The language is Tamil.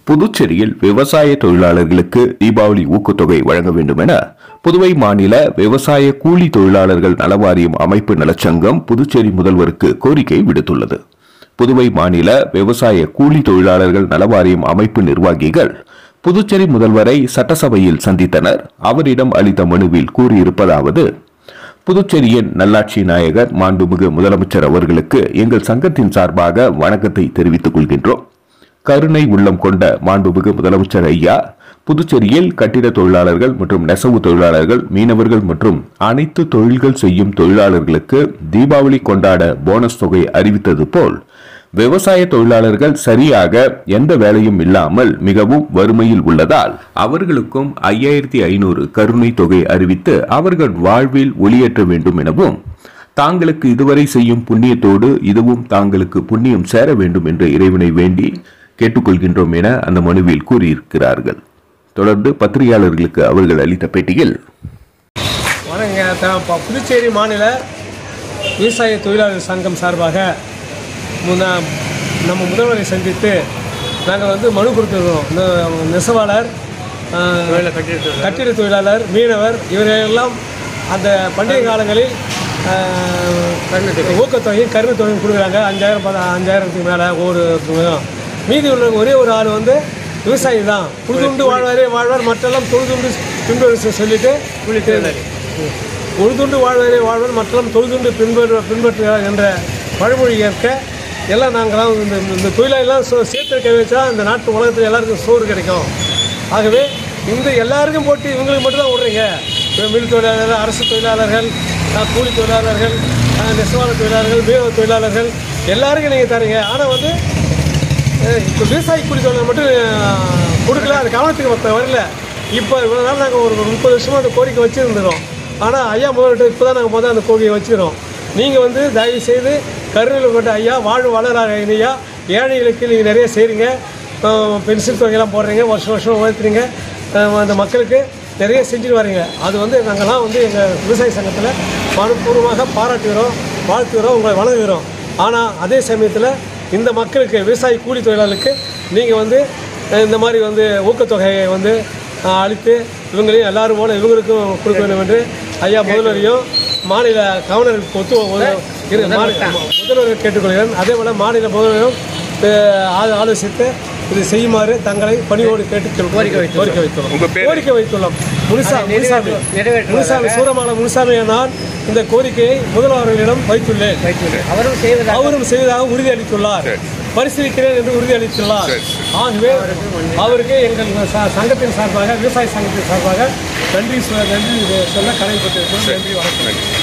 புதுச்சேரியில் விவசாய தொழிலாளர்களுக்கு தீபாவளி ஊக்கத்தொகை வழங்க வேண்டும் என புதுவை மாநில விவசாய கூலி தொழிலாளர்கள் நலவாரியம் அமைப்பு நலச்சங்கம் புதுச்சேரி முதல்வருக்கு கோரிக்கை விடுத்துள்ளது புதுவை மாநில விவசாய கூலி தொழிலாளர்கள் நலவாரியம் அமைப்பு நிர்வாகிகள் புதுச்சேரி முதல்வரை சட்டசபையில் சந்தித்தனர் அவரிடம் அளித்த மனுவில் கூறியிருப்பதாவது புதுச்சேரியின் நல்லாட்சி நாயகர் மாண்புமிகு முதலமைச்சர் அவர்களுக்கு எங்கள் சங்கத்தின் சார்பாக வணக்கத்தை தெரிவித்துக் கொள்கின்றோம் கருணை உள்ளம் கொண்ட மாண்புமிகு முதலமைச்சர் ஐயா புதுச்சேரியில் கட்டிட தொழிலாளர்கள் மற்றும் நெசவு தொழிலாளர்கள் மீனவர்கள் மற்றும் அனைத்து தொழில்கள் செய்யும் தொழிலாளர்களுக்கு தீபாவளி கொண்டாட போனஸ் தொகை அறிவித்தது போல் விவசாய தொழிலாளர்கள் சரியாக எந்த வேலையும் இல்லாமல் மிகவும் வறுமையில் உள்ளதால் அவர்களுக்கும் ஐயாயிரத்தி ஐநூறு கருணை தொகை அறிவித்து அவர்கள் வாழ்வில் ஒளியேற்ற வேண்டும் எனவும் தாங்களுக்கு இதுவரை செய்யும் புண்ணியத்தோடு இதுவும் தாங்களுக்கு புண்ணியம் சேர வேண்டும் என்று இறைவனை வேண்டி கேட்டுக்கொள்கின்றோம் என அந்த மனுவில் கூறியிருக்கிறார்கள் தொடர்ந்து பத்திரிகையாளர்களுக்கு அவர்கள் அளித்த பேட்டியில் வணங்க த- ப- புதுச்சேரி மாநில விவசாய தொழிலாளர் சங்கம் சார்பாக முன்ன நம்ம முதல்வரை சந்தித்து நாங்கள் வந்து மனு கொடுத்துருக்கோம் இந்த நெசவாளர் ஆஹ், கட்டிட தொழிலாளர் மீனவர் இவர்களெல்லாம் அந்த பண்டிகை காலங்களில் ஆஹ், ஊக்கத்தொகையும் கருணை தொகையும் கொடுக்குறாங்க அஞ்சாயிரம் பத அஞ்சாயிரத்துக்கு மேலே ஒவ்வொரு இதுவும். மீதி உள்ள ஒரே ஒரு ஆள் வந்து விவசாயி தான் புழுதுண்டு வாழ்வாரே வாழ்வார் மற்றெல்லாம் தொழுதுண்டு பின்பற்ற சொல்லிட்டு உழுதுண்டு வாழ்வரே வாழ்வர் மற்றெல்லாம் தொழுதுண்டு பின்பற்ற பின்பற்றுகிறார் என்ற பழமொழி ஏற்க எல்லாம் நாங்களாம் இந்த இந்த தொழிலாளெல்லாம் சோ சேர்த்து வச்சா இந்த நாட்டு உலகத்தில் எல்லாருக்கும் சோறு கிடைக்கும் ஆகவே இந்த எல்லாருக்கும் போட்டு இவங்களுக்கு மட்டும் தான் விட்றீங்க இப்ப மில் தொழிலாளர்கள் அரசு தொழிலாளர்கள் அஹ், கூலி தொழிலாளர்கள் அஹ், நெசவாளர் தொழிலாளர்கள் மீனவ தொழிலாளர்கள் எல்லாருக்கும் நீங்கள் தரீங்க ஆனால் வந்து அஹ், இப்போ விவசாய கூலி தொழிலாளர் மட்டும் அஹ், கொடுக்கல அது கவனத்துக்கு இப்ப வரல இப்போ இவ்வளோ நாள் நாங்கள் ஒரு முப்பது வருஷமாக அந்த கோரிக்கை வச்சுருந்துடும் ஆனால் ஐயா முதல்கிட்ட இப்போ தான் நாங்கள் முதல்ல அந்த கோரிக்கையை வச்சுக்கிறோம் நீங்கள் வந்து தயவு செய்து கருணையில் கொண்ட ஐயா வாழ்வு வளராக ஐயா ஏழைகளுக்கு நீங்கள் நிறைய செய்கிறீங்க பென்சில் தொகையெல்லாம் போடுறீங்க வருஷம் வருஷம் உயர்த்துறீங்க அஹ், அந்த மக்களுக்கு நிறைய செஞ்சுட்டு வரீங்க அது வந்து நாங்கள்லாம் வந்து எங்கள் விவசாய சங்கத்தில் மனப்பூர்வமாக பாராட்டுகிறோம் வாழ்த்துகிறோம் உங்களை வணங்குகிறோம் ஆனால் அதே சமயத்தில் இந்த மக்களுக்கு விவசாய கூலி தொழிலாளர்களுக்கு நீங்கள் வந்து அஹ், இந்த மாதிரி வந்து ஊக்கத்தொகையை வந்து அஹ், அளித்து இவங்களையும் எல்லாரும் போல இவங்களுக்கும் கொடுக்க வேண்டும் என்று ஐயா முதல்வரையும் மாநில கவர்னருக்கு ஒத்து ஒரு- இரு மாநில முதல்வர் கேட்டுக்கொள்கிறேன் அதே போல் மாநில முதல்வரும் அஹ், ஆ- ஆலோசித்து இது செய்யுமாறு தங்களை பணியோடு கேட்டு கோரிக்கை வைத்து கோரிக்கை வைத்துள்ளோம் கோரிக்கை வைத்துள்ளோம் முனிசா முனிசாமி முனிசாமி சூரமான முனிசாமி நான் இந்த கோரிக்கையை முதல்வர்களிடம் வைத்துள்ளேன் அவரும் செய்வதாக அவரும் செய்வதாக உறுதியளித்துள்ளார் பரிசீலிக்கிறேன் என்று உறுதியளித்துள்ளார் ஆகவே அவருக்கு எங்கள் ச- சங்கத்தின் சார்பாக விவசாய சங்கத்தின் சார்பாக நன்றி சொ- நன்றி சொல்ல கடமைப்பட்டிருக்கிறோம் நன்றி வணக்கம்